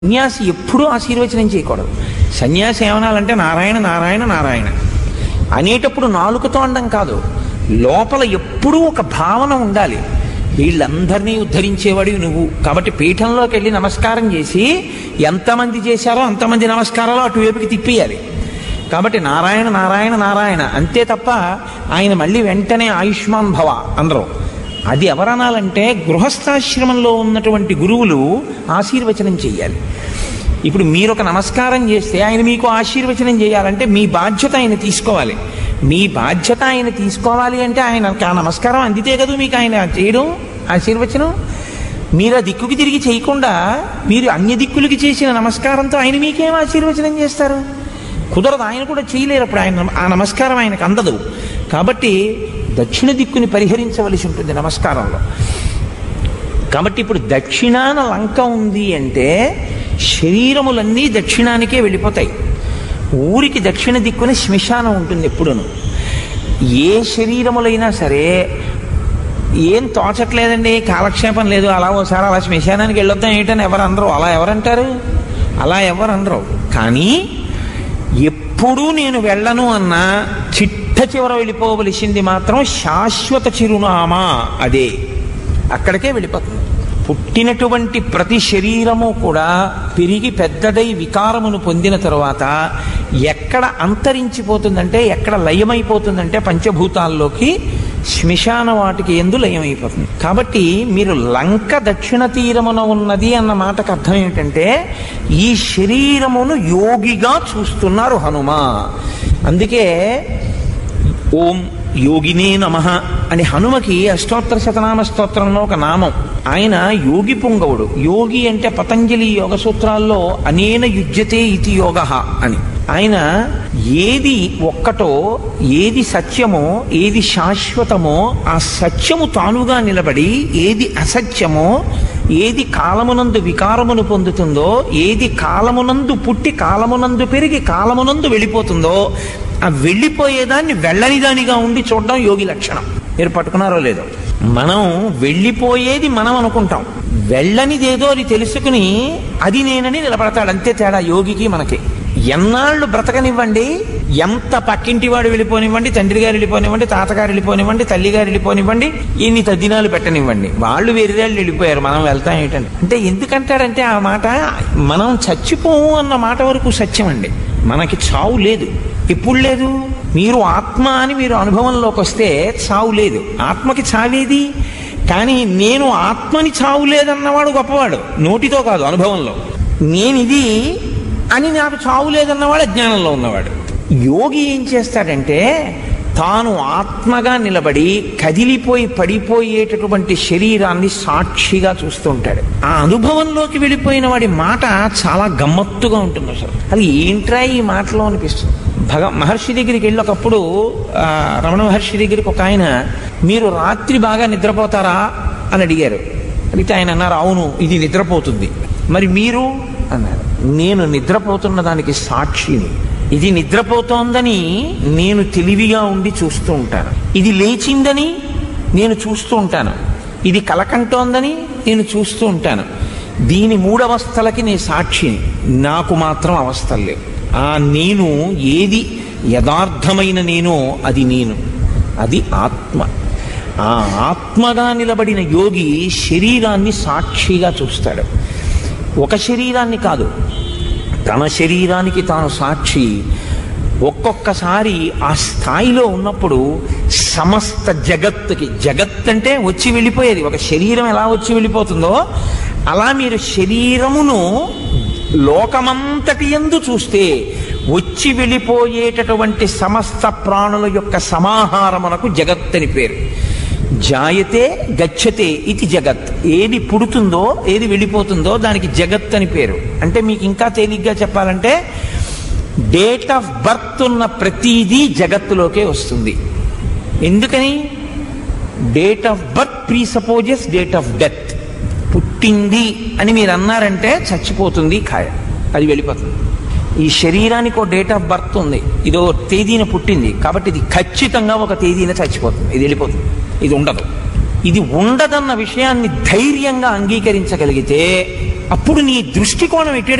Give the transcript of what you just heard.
సన్యాసి ఎప్పుడూ ఆశీర్వచనం చేయకూడదు సన్యాసి ఏమనాలంటే నారాయణ నారాయణ నారాయణ అనేటప్పుడు నాలుకతో అనడం కాదు లోపల ఎప్పుడూ ఒక భావన ఉండాలి వీళ్ళందరినీ ఉద్ధరించేవాడివి నువ్వు కాబట్టి పీఠంలోకి వెళ్ళి నమస్కారం చేసి ఎంతమంది చేశారో అంతమంది నమస్కారాలు అటువైపుకి తిప్పేయాలి కాబట్టి నారాయణ నారాయణ నారాయణ అంతే తప్ప ఆయన మళ్ళీ వెంటనే ఆయుష్మాన్ భవ అందరూ అది ఎవరనాలంటే గృహస్థాశ్రమంలో ఉన్నటువంటి గురువులు ఆశీర్వచనం చెయ్యాలి ఇప్పుడు మీరు ఒక నమస్కారం చేస్తే ఆయన మీకు ఆశీర్వచనం చేయాలంటే మీ బాధ్యత ఆయన తీసుకోవాలి మీ బాధ్యత ఆయన తీసుకోవాలి అంటే ఆయన ఆ నమస్కారం అందితే కదా మీకు ఆయన చేయడం ఆశీర్వచనం మీరు ఆ దిక్కుకి తిరిగి చేయకుండా మీరు అన్య దిక్కులకి చేసిన నమస్కారంతో ఆయన మీకేం ఆశీర్వచనం చేస్తారు కుదరదు ఆయన కూడా చేయలేరు అప్పుడు ఆయన ఆ నమస్కారం ఆయనకు అందదు కాబట్టి దక్షిణ దిక్కుని పరిహరించవలసి ఉంటుంది నమస్కారంలో కాబట్టి ఇప్పుడు దక్షిణాన లంక ఉంది అంటే శరీరములన్నీ దక్షిణానికే వెళ్ళిపోతాయి ఊరికి దక్షిణ దిక్కున శ్మశానం ఉంటుంది ఎప్పుడును ఏ శరీరములైనా సరే ఏం తోచట్లేదండి కాలక్షేపం లేదు అలా ఓసారి అలా శ్మశానానికి వెళ్ళొద్దాం ఏంటని ఎవరు అనరు అలా ఎవరంటారు అలా ఎవరు అనరు కానీ ఎప్పుడూ నేను వెళ్ళను అన్నా చిట్ట చివర వెళ్ళిపోవలసింది మాత్రం శాశ్వత చిరునామా అదే అక్కడికే వెళ్ళిపోతుంది పుట్టినటువంటి ప్రతి శరీరము కూడా పెరిగి పెద్దదై వికారమును పొందిన తరువాత ఎక్కడ అంతరించిపోతుందంటే ఎక్కడ లయమైపోతుందంటే పంచభూతాల్లోకి శ్మశాన వాటికి ఎందు లయమైపోతుంది కాబట్టి మీరు లంక దక్షిణ తీరమున ఉన్నది అన్న మాటకు అర్థం ఏమిటంటే ఈ శరీరమును యోగిగా చూస్తున్నారు హనుమ అందుకే ఓం యోగినే నమ అని హనుమకి అష్టోత్తర శతనామ స్తోత్రంలో ఒక నామం ఆయన యోగి పుంగవుడు యోగి అంటే పతంజలి యోగ సూత్రాల్లో అనేన యుజ్యతే ఇతి యోగ అని ఆయన ఏది ఒక్కటో ఏది సత్యమో ఏది శాశ్వతమో ఆ సత్యము తానుగా నిలబడి ఏది అసత్యమో ఏది కాలమునందు వికారమును పొందుతుందో ఏది కాలమునందు పుట్టి కాలమునందు పెరిగి కాలమునందు వెళ్ళిపోతుందో ఆ వెళ్ళిపోయేదాన్ని వెళ్ళని దానిగా ఉండి చూడడం యోగి లక్షణం మీరు పట్టుకున్నారో లేదో మనం వెళ్ళిపోయేది మనం అనుకుంటాం వెళ్ళనిదేదో అది తెలుసుకుని అది నేనని నిలబడతాడు అంతే తేడా యోగికి మనకి ఎన్నాళ్ళు బ్రతకనివ్వండి ఎంత పక్కింటి వాడు వెళ్ళిపోనివ్వండి తండ్రి గారు వెళ్ళిపోనివ్వండి తాతగారు వెళ్ళిపోనివ్వండి తల్లిగారు వెళ్ళిపోనివ్వండి ఎన్ని తద్దినాలు పెట్టనివ్వండి వాళ్ళు వేరేళ్ళు వెళ్ళిపోయారు మనం వెళ్తాం ఏంటంటే అంటే ఎందుకంటాడంటే ఆ మాట మనం చచ్చిపోము అన్న మాట వరకు సత్యం అండి మనకి చావు లేదు ఎప్పుడు లేదు మీరు ఆత్మ అని మీరు అనుభవంలోకి వస్తే చావు లేదు ఆత్మకి చావేది కానీ నేను ఆత్మని చావు లేదన్నవాడు గొప్పవాడు నోటితో కాదు అనుభవంలో నేను ఇది అని నాకు చావు లేదన్నవాడు అజ్ఞానంలో ఉన్నవాడు యోగి ఏం చేస్తాడంటే తాను ఆత్మగా నిలబడి కదిలిపోయి పడిపోయేటటువంటి శరీరాన్ని సాక్షిగా చూస్తూ ఉంటాడు ఆ అనుభవంలోకి వెళ్ళిపోయిన వాడి మాట చాలా గమ్మత్తుగా ఉంటుంది అసలు అది ఏంట్రా ఈ మాటలో అనిపిస్తుంది భగ మహర్షి దగ్గరికి వెళ్ళి ఒకప్పుడు ఆ, రమణ మహర్షి దగ్గరికి ఒక ఆయన మీరు రాత్రి బాగా నిద్రపోతారా అని అడిగారు అడిగితే ఆయన అన్నారు అవును ఇది నిద్రపోతుంది మరి మీరు అన్నారు నేను నిద్రపోతున్న దానికి సాక్షిని ఇది నిద్రపోతోందని నేను తెలివిగా ఉండి చూస్తూ ఉంటాను ఇది లేచిందని నేను చూస్తూ ఉంటాను ఇది కలకంటోందని నేను చూస్తూ ఉంటాను దీని మూడవస్థలకి నేను సాక్షిని నాకు మాత్రం అవస్థలు లేవు ఆ నేను ఏది యథార్థమైన నేనో అది నేను అది ఆత్మ ఆ ఆత్మగా నిలబడిన యోగి శరీరాన్ని సాక్షిగా చూస్తాడు ఒక శరీరాన్ని కాదు తన శరీరానికి తాను సాక్షి ఒక్కొక్కసారి ఆ స్థాయిలో ఉన్నప్పుడు సమస్త జగత్తుకి జగత్ అంటే వచ్చి వెళ్ళిపోయేది ఒక శరీరం ఎలా వచ్చి వెళ్ళిపోతుందో అలా మీరు శరీరమును లోకమంతటి ఎందు చూస్తే వచ్చి వెళ్ళిపోయేటటువంటి సమస్త ప్రాణుల యొక్క సమాహారమునకు జగత్ అని పేరు జాయతే గచ్చతే ఇది జగత్ ఏది పుడుతుందో ఏది వెళ్ళిపోతుందో దానికి జగత్ అని పేరు అంటే మీకు ఇంకా తేలిగ్గా చెప్పాలంటే డేట్ ఆఫ్ బర్త్ ఉన్న ప్రతిదీ జగత్తులోకే వస్తుంది ఎందుకని date of birth presupposes date of death పుట్టింది అని మీరు అన్నారంటే చచ్చిపోతుంది ఖాయ అది వెళ్ళిపోతుంది ఈ శరీరానికి ఒక డేట్ ఆఫ్ బర్త్ ఉంది ఇది ఒక తేదీన పుట్టింది కాబట్టి ఇది ఖచ్చితంగా ఒక తేదీన చచ్చిపోతుంది ఇది వెళ్ళిపోతుంది ఇది ఉండదు ఇది ఉండదన్న విషయాన్ని ధైర్యంగా అంగీకరించగలిగితే అప్పుడు నీ దృష్టికోణం ఎటు